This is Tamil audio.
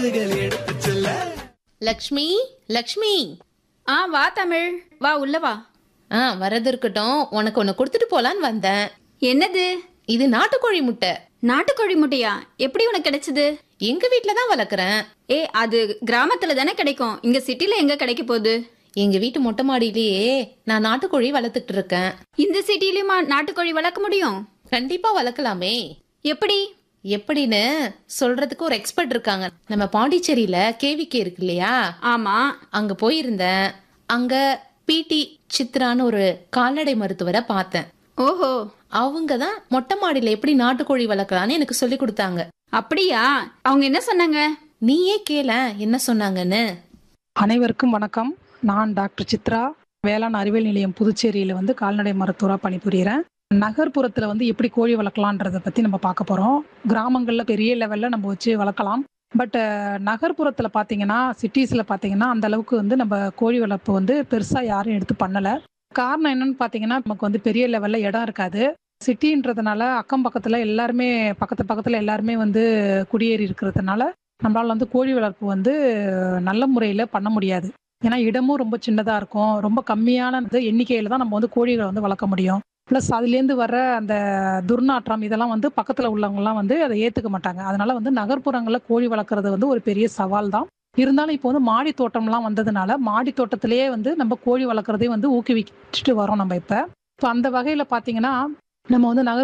கருத்துகள் எடுத்துச் சொல்ல லக்ஷ்மி லக்ஷ்மி ஆ வா தமிழ் வா உள்ள வா ஆ வரது இருக்கட்டும் உனக்கு ஒன்னு கொடுத்துட்டு போலான்னு வந்தேன் என்னது இது நாட்டுக்கோழி முட்டை நாட்டுக்கோழி முட்டையா எப்படி உனக்கு கிடைச்சது எங்க வீட்ல தான் வளர்க்குறேன் ஏ அது கிராமத்துல தானே கிடைக்கும் இங்க சிட்டில எங்க கிடைக்க போகுது எங்க வீட்டு மொட்டை மாடியிலேயே நான் நாட்டுக்கோழி வளர்த்துட்டு இருக்கேன் இந்த சிட்டிலயுமா நாட்டுக்கோழி வளர்க்க முடியும் கண்டிப்பா வளர்க்கலாமே எப்படி எப்படின்னு சொல்றதுக்கு ஒரு எக்ஸ்பர்ட் இருக்காங்க நம்ம பாண்டிச்சேரியில கேவிகே இருக்கு இல்லையா ஆமா அங்க போயிருந்தேன் அங்க பிடி சித்ரான்னு ஒரு கால்நடை மருத்துவரை பார்த்தேன் ஓஹோ அவங்க தான் மொட்டை மாடியில எப்படி நாட்டுக்கோழி வளர்க்கலாம்னு எனக்கு சொல்லி கொடுத்தாங்க அப்படியா அவங்க என்ன சொன்னாங்க நீயே கேள என்ன சொன்னாங்கன்னு அனைவருக்கும் வணக்கம் நான் டாக்டர் சித்ரா வேளாண் அறிவியல் நிலையம் புதுச்சேரியில் வந்து கால்நடை மருத்துவராக பணிபுரிகிறேன் நகர்ப்புறத்தில் வந்து எப்படி கோழி வளர்க்கலான்றதை பற்றி நம்ம பார்க்க போகிறோம் கிராமங்களில் பெரிய லெவலில் நம்ம வச்சு வளர்க்கலாம் பட் நகர்ப்புறத்தில் பார்த்தீங்கன்னா சிட்டிஸில் பார்த்தீங்கன்னா அந்த அளவுக்கு வந்து நம்ம கோழி வளர்ப்பு வந்து பெருசாக யாரும் எடுத்து பண்ணலை காரணம் என்னன்னு பார்த்தீங்கன்னா நமக்கு வந்து பெரிய லெவலில் இடம் இருக்காது சிட்டின்றதுனால அக்கம் பக்கத்தில் எல்லாருமே பக்கத்து பக்கத்தில் எல்லாருமே வந்து குடியேறி இருக்கிறதுனால நம்மளால வந்து கோழி வளர்ப்பு வந்து நல்ல முறையில் பண்ண முடியாது ஏன்னா இடமும் ரொம்ப சின்னதாக இருக்கும் ரொம்ப கம்மியான எண்ணிக்கையில் தான் நம்ம வந்து கோழிகளை வந்து வளர்க்க முடியும் ப்ளஸ் அதுலேருந்து வர அந்த துர்நாற்றம் இதெல்லாம் வந்து பக்கத்தில் உள்ளவங்கலாம் வந்து அதை ஏற்றுக்க மாட்டாங்க அதனால வந்து நகர்ப்புறங்களில் கோழி வளர்க்குறது வந்து ஒரு பெரிய சவால் தான் இருந்தாலும் இப்போ வந்து மாடி தோட்டம்லாம் வந்ததுனால மாடி தோட்டத்திலேயே வந்து நம்ம கோழி வளர்க்குறதையும் வந்து ஊக்குவிச்சுட்டு வரோம் நம்ம இப்போ இப்போ அந்த வகையில் பார்த்தீங்கன்னா நம்ம வந்து நகர்